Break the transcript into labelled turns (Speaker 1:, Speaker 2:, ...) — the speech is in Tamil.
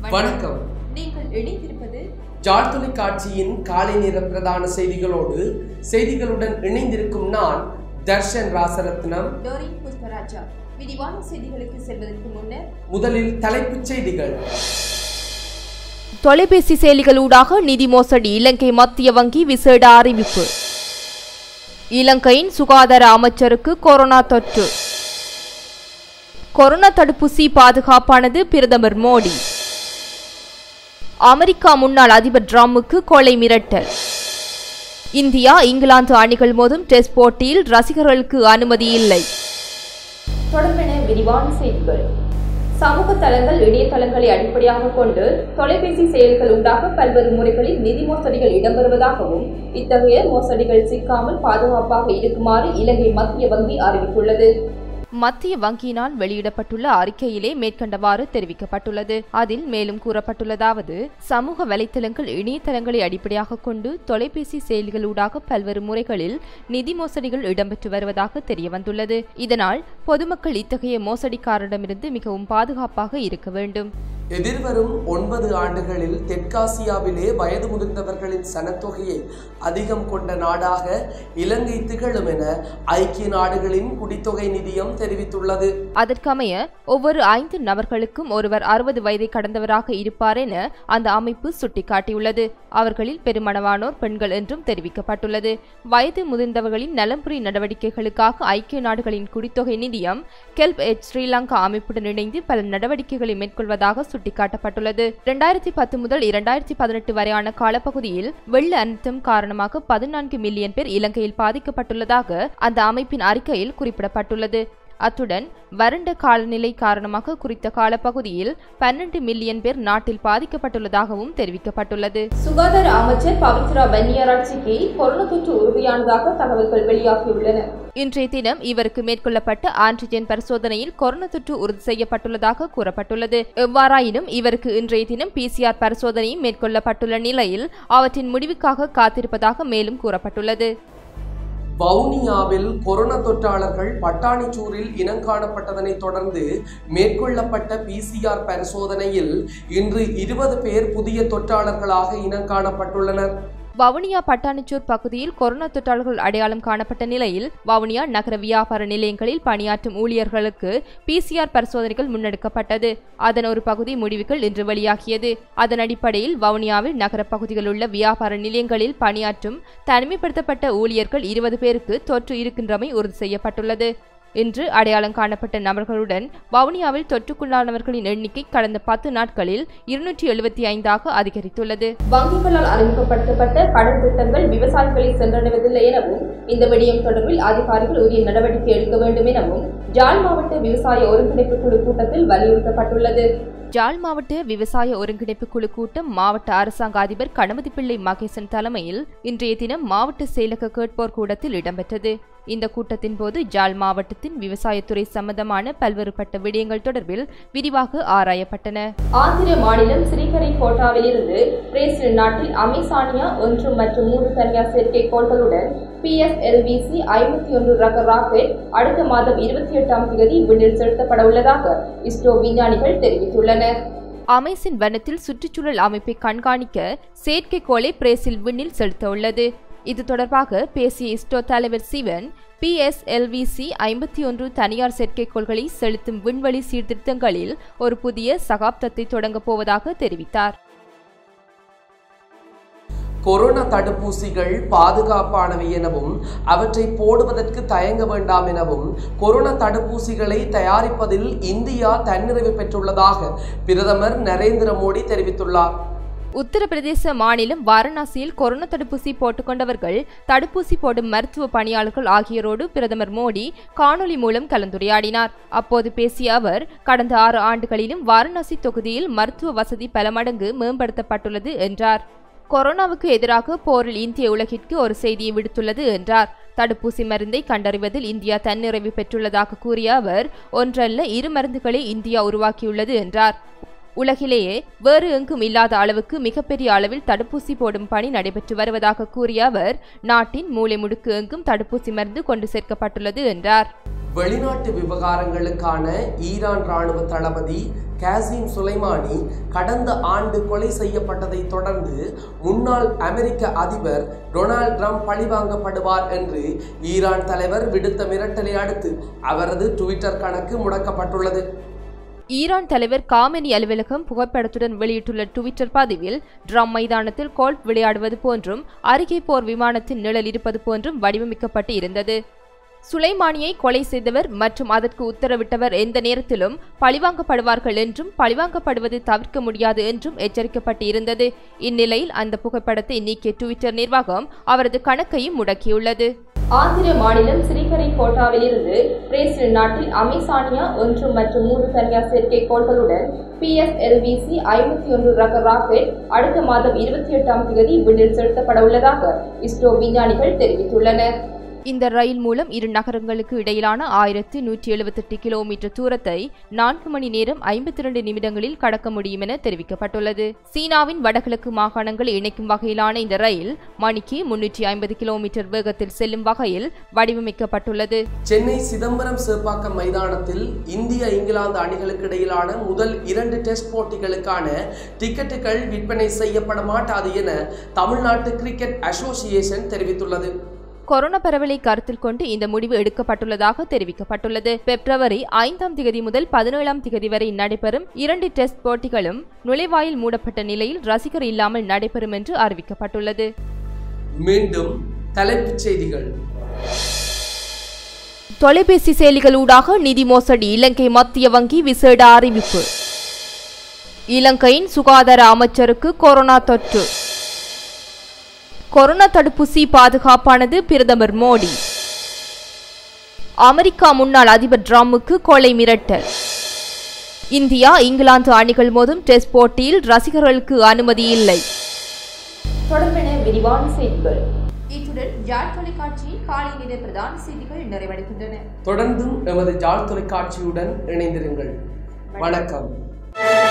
Speaker 1: வணக்கம்
Speaker 2: நீங்கள் இணைந்திருப்பது
Speaker 1: ஜாழ் தொலைக்காட்சியின் காலை நேர பிரதான செய்திகளோடு செய்திகளுடன் இணைந்திருக்கும் நான் தர்ஷன் ராசரத்னம்
Speaker 2: டோரின் புஷ்பராஜா விரிவான செய்திகளுக்கு செல்வதற்கு முன்னர்
Speaker 1: முதலில் தலைப்புச் செய்திகள்
Speaker 3: தொலைபேசி செயலிகளூடாக நிதி மோசடி இலங்கை மத்திய வங்கி விசேட அறிவிப்பு இலங்கையின் சுகாதார அமைச்சருக்கு கொரோனா தொற்று கொரோனா தடுப்பூசி பாதுகாப்பானது பிரதமர் மோடி அமெரிக்கா முன்னாள் அதிபர் ட்ரம்புக்கு கொலை மிரட்டல் இந்தியா இங்கிலாந்து அணிகள் மோதும் டெஸ்ட் போட்டியில் ரசிகர்களுக்கு அனுமதி இல்லை தொடர்பென விரிவான செய்திகள் சமூக தளங்கள் இணையதளங்களை அடிப்படையாக கொண்டு தொலைபேசி செயல்கள் உண்டாக பல்வேறு முறைகளில் நிதி மோசடிகள் இடம்பெறுவதாகவும் இத்தகைய மோசடிகள் சிக்காமல் பாதுகாப்பாக இருக்குமாறு இலங்கை மத்திய வங்கி அறிவித்துள்ளது மத்திய வங்கியினால் வெளியிடப்பட்டுள்ள அறிக்கையிலே மேற்கண்டவாறு தெரிவிக்கப்பட்டுள்ளது அதில் மேலும் கூறப்பட்டுள்ளதாவது சமூக வலைத்தளங்கள் இணையதளங்களை அடிப்படையாக கொண்டு தொலைபேசி செயலிகளூடாக பல்வேறு முறைகளில் நிதி மோசடிகள் இடம்பெற்று வருவதாக தெரியவந்துள்ளது இதனால் பொதுமக்கள் இத்தகைய மோசடிக்காரரிடமிருந்து மிகவும் பாதுகாப்பாக இருக்க வேண்டும்
Speaker 1: எதிர்வரும் ஒன்பது ஆண்டுகளில் தெற்காசியாவிலே வயது முதிர்ந்தவர்களின் சனத்தொகையை அதிகம் கொண்ட நாடாக இலங்கை திகழும் என ஐக்கிய நாடுகளின் குடித்தொகை நிதியம் தெரிவித்துள்ளது
Speaker 3: அதற்கமைய ஒவ்வொரு ஐந்து நபர்களுக்கும் ஒருவர் அறுபது வயதை கடந்தவராக இருப்பார் என அந்த அமைப்பு சுட்டிக்காட்டியுள்ளது அவர்களில் பெருமளவானோர் பெண்கள் என்றும் தெரிவிக்கப்பட்டுள்ளது வயது முதிர்ந்தவர்களின் நலம்புரி நடவடிக்கைகளுக்காக ஐக்கிய நாடுகளின் குடித்தொகை நிதியம் கெல்ப் எச் ஸ்ரீலங்கா அமைப்புடன் இணைந்து பல நடவடிக்கைகளை மேற்கொள்வதாக சுட்டிக்காட்டப்பட்டுள்ளது இரண்டாயிரத்தி பத்து முதல் இரண்டாயிரத்தி பதினெட்டு வரையான காலப்பகுதியில் வெள்ள அனர்த்தம் காரணமாக பதினான்கு மில்லியன் பேர் இலங்கையில் பாதிக்கப்பட்டுள்ளதாக அந்த அமைப்பின் அறிக்கையில் குறிப்பிடப்பட்டுள்ளது அத்துடன் வறண்ட காலநிலை காரணமாக குறித்த காலப்பகுதியில் பன்னெண்டு மில்லியன் பேர் நாட்டில் பாதிக்கப்பட்டுள்ளதாகவும் தெரிவிக்கப்பட்டுள்ளது சுகாதார அமைச்சர் பவித்ரா பன்னியராட்சிக்கு கொரோனா தொற்று உறுதியானதாக தகவல்கள் வெளியாகியுள்ளன இன்றைய தினம் இவருக்கு மேற்கொள்ளப்பட்ட ஆன்டிஜென் பரிசோதனையில் கொரோனா தொற்று உறுதி செய்யப்பட்டுள்ளதாக கூறப்பட்டுள்ளது எவ்வாறாயினும் இவருக்கு இன்றைய தினம் பிசிஆர் பரிசோதனையும் மேற்கொள்ளப்பட்டுள்ள நிலையில் அவற்றின் முடிவுக்காக காத்திருப்பதாக மேலும் கூறப்பட்டுள்ளது
Speaker 1: வவுனியாவில் கொரோனா தொற்றாளர்கள் பட்டாணிச்சூரில் இனங்காணப்பட்டதனை தொடர்ந்து மேற்கொள்ளப்பட்ட பிசிஆர் பரிசோதனையில் இன்று இருபது பேர் புதிய தொற்றாளர்களாக இனங்காணப்பட்டுள்ளனர்
Speaker 3: வவுனியா பட்டாணிச்சூர் பகுதியில் கொரோனா தொற்றாளர்கள் அடையாளம் காணப்பட்ட நிலையில் வவுனியா நகர வியாபார நிலையங்களில் பணியாற்றும் ஊழியர்களுக்கு பிசிஆர் பரிசோதனைகள் முன்னெடுக்கப்பட்டது அதன் ஒரு பகுதி முடிவுகள் இன்று வெளியாகியது அதன் அடிப்படையில் வவுனியாவில் நகர பகுதியில் உள்ள வியாபார நிலையங்களில் பணியாற்றும் தனிமைப்படுத்தப்பட்ட ஊழியர்கள் இருபது பேருக்கு தொற்று இருக்கின்றமை உறுதி செய்யப்பட்டுள்ளது இன்று அடையாளம் காணப்பட்ட நபர்களுடன் வவுனியாவில் தொற்றுக்குள்ளானவர்களின் எண்ணிக்கை கடந்த பத்து நாட்களில் இருநூற்றி எழுபத்தி ஐந்தாக அதிகரித்துள்ளது வங்கிகளால் அறிமுகப்படுத்தப்பட்ட கடன் திட்டங்கள் விவசாயிகளை சென்றடைவதில்லை எனவும் இந்த விடயம் தொடர்பில் அதிகாரிகள் உரிய நடவடிக்கை எடுக்க வேண்டும் எனவும் ஜாழ் மாவட்ட விவசாய ஒருங்கிணைப்பு குழு கூட்டத்தில் வலியுறுத்தப்பட்டுள்ளது ஜாழ் மாவட்ட விவசாய ஒருங்கிணைப்பு குழு கூட்டம் மாவட்ட அரசாங்க அதிபர் கணபதி பிள்ளை மகேசன் தலைமையில் இன்றைய தினம் மாவட்ட செயலக கேட்போர் கூடத்தில் இடம்பெற்றது இந்த கூட்டத்தின் போது ஜாழ் மாவட்டத்தின் விவசாயத்துறை சம்பந்தமான பல்வேறுபட்ட விடயங்கள் தொடர்பில் விரிவாக ஆராயப்பட்டன ஆந்திர மாநிலம் ஸ்ரீஹரிகோட்டாவில் இருந்து பிரேசில் நாட்டில் அமேசானியா ஒன்று மற்றும் மூன்று தனியார் செயற்கைக்கோள்களுடன் பிஎஸ்எல்விசி ஐம்பத்தி ஒன்று ரக ராக்கெட் அடுத்த மாதம் இருபத்தி எட்டாம் தேதி விண்ணில் செலுத்தப்பட உள்ளதாக இஸ்ரோ விஞ்ஞானிகள் தெரிவித்துள்ளனர் அமேசின் வனத்தில் சுற்றுச்சூழல் அமைப்பை கண்காணிக்க செயற்கைக்கோளை பிரேசில் விண்ணில் செலுத்த உள்ளது இது தொடர்பாக பேசிய இஸ்ரோ தலைவர் சிவன் பிஎஸ்எல்விசி ஐம்பத்தி ஒன்று தனியார் செயற்கைக்கோள்களை செலுத்தும் விண்வெளி சீர்திருத்தங்களில் ஒரு புதிய சகாப்தத்தை தொடங்கப் போவதாக தெரிவித்தார்
Speaker 1: கொரோனா தடுப்பூசிகள் பாதுகாப்பானவை எனவும் அவற்றை போடுவதற்கு தயங்க வேண்டாம் எனவும் கொரோனா தடுப்பூசிகளை தயாரிப்பதில் இந்தியா தன்னிறைவு பெற்றுள்ளதாக பிரதமர் நரேந்திர மோடி தெரிவித்துள்ளார்
Speaker 3: உத்தரப்பிரதேச மாநிலம் வாரணாசியில் கொரோனா தடுப்பூசி போட்டுக்கொண்டவர்கள் தடுப்பூசி போடும் மருத்துவ பணியாளர்கள் ஆகியோரோடு பிரதமர் மோடி காணொலி மூலம் கலந்துரையாடினார் அப்போது பேசிய அவர் கடந்த ஆறு ஆண்டுகளிலும் வாரணாசி தொகுதியில் மருத்துவ வசதி பல மடங்கு மேம்படுத்தப்பட்டுள்ளது என்றார் கொரோனாவுக்கு எதிராக போரில் இந்திய உலகிற்கு ஒரு செய்தியை விடுத்துள்ளது என்றார் தடுப்பூசி மருந்தை கண்டறிவதில் இந்தியா தன்னிறைவு பெற்றுள்ளதாக கூறிய அவர் ஒன்றல்ல இரு மருந்துகளை இந்தியா உருவாக்கியுள்ளது என்றார் உலகிலேயே வேறு எங்கும் இல்லாத அளவுக்கு மிகப்பெரிய அளவில் தடுப்பூசி போடும் பணி நடைபெற்று வருவதாக கூறிய அவர் நாட்டின் மூலை முடுக்கு எங்கும் தடுப்பூசி மருந்து கொண்டு சேர்க்கப்பட்டுள்ளது என்றார்
Speaker 1: வெளிநாட்டு விவகாரங்களுக்கான ஈரான் ராணுவ தளபதி காசிம் சுலைமானி கடந்த ஆண்டு கொலை செய்யப்பட்டதை தொடர்ந்து முன்னாள் அமெரிக்க அதிபர் டொனால்ட் ட்ரம்ப் பழிவாங்கப்படுவார் என்று ஈரான் தலைவர் விடுத்த மிரட்டலை அடுத்து அவரது ட்விட்டர் கணக்கு முடக்கப்பட்டுள்ளது
Speaker 3: ஈரான் தலைவர் காமெனி அலுவலகம் புகைப்படத்துடன் வெளியிட்டுள்ள டுவிட்டர் பதிவில் ட்ரம் மைதானத்தில் கோல்ஃப் விளையாடுவது போன்றும் அருகே போர் விமானத்தின் நிழல் இருப்பது போன்றும் வடிவமைக்கப்பட்டு இருந்தது சுலைமானியை கொலை செய்தவர் மற்றும் அதற்கு உத்தரவிட்டவர் எந்த நேரத்திலும் பழிவாங்கப்படுவார்கள் என்றும் பழிவாங்கப்படுவது தவிர்க்க முடியாது என்றும் எச்சரிக்கப்பட்டு இருந்தது இந்நிலையில் அந்த புகைப்படத்தை நீக்கிய டுவிட்டர் நிர்வாகம் அவரது கணக்கையும் முடக்கியுள்ளது ஆந்திர மாநிலம் ஸ்ரீஹரிகோட்டாவில் இருந்து பிரேசில் நாட்டில் அமேசானியா ஒன்று மற்றும் மூன்று தனியார் செயற்கைக்கோள்களுடன் பிஎஸ்எல்விசி ஐம்பத்தி ஒன்று ரக ராக்கெட் அடுத்த மாதம் இருபத்தி எட்டாம் தேதி விண்ணில் செலுத்தப்பட உள்ளதாக இஸ்ரோ விஞ்ஞானிகள் தெரிவித்துள்ளனர் இந்த ரயில் மூலம் இரு நகரங்களுக்கு இடையிலான ஆயிரத்து நூற்றி எழுபத்தெட்டு கிலோமீட்டர் தூரத்தை நான்கு மணி நேரம் ஐம்பத்தி இரண்டு நிமிடங்களில் கடக்க முடியும் என தெரிவிக்கப்பட்டுள்ளது சீனாவின் வடகிழக்கு மாகாணங்களை இணைக்கும் வகையிலான இந்த ரயில் மணிக்கு முன்னூற்றி ஐம்பது கிலோமீட்டர் வேகத்தில் செல்லும் வகையில் வடிவமைக்கப்பட்டுள்ளது
Speaker 1: சென்னை சிதம்பரம் சேப்பாக்கம் மைதானத்தில் இந்திய இங்கிலாந்து அணிகளுக்கு இடையிலான முதல் இரண்டு டெஸ்ட் போட்டிகளுக்கான டிக்கெட்டுகள் விற்பனை செய்யப்பட மாட்டாது என தமிழ்நாட்டு கிரிக்கெட் அசோசியேஷன் தெரிவித்துள்ளது
Speaker 3: கொரோனா பரவலை கருத்தில் கொண்டு இந்த முடிவு எடுக்கப்பட்டுள்ளதாக தெரிவிக்கப்பட்டுள்ளது பிப்ரவரி ஐந்தாம் திகதி முதல் பதினேழாம் திகதி வரை நடைபெறும் இரண்டு டெஸ்ட் போட்டிகளும் நுழைவாயில் மூடப்பட்ட நிலையில் ரசிகர் இல்லாமல் நடைபெறும் என்று அறிவிக்கப்பட்டுள்ளது
Speaker 1: மீண்டும் தலைப்புச் செய்திகள்
Speaker 3: தொலைபேசி செயலிகளூடாக நிதி மோசடி இலங்கை மத்திய வங்கி விசேட அறிவிப்பு இலங்கையின் சுகாதார அமைச்சருக்கு கொரோனா தொற்று கொரோனா தடுப்பூசி பாதுகாப்பானது பிரதமர் மோடி அமெரிக்கா முன்னாள் அதிபர் ட்ரம்புக்கு கொலை மிரட்டல் இந்தியா இங்கிலாந்து அணிகள் மோதும் டெஸ்ட் போட்டியில் ரசிகர்களுக்கு அனுமதி இல்லை தொடர்பென விரிவான செய்திகள்
Speaker 2: இத்துடன் ஜாட் தொலைக்காட்சியின் காலை நேர பிரதான செய்திகள் நிறைவடைகின்றன
Speaker 1: தொடர்ந்தும் எமது ஜாழ் தொலைக்காட்சியுடன் இணைந்திருங்கள் வணக்கம்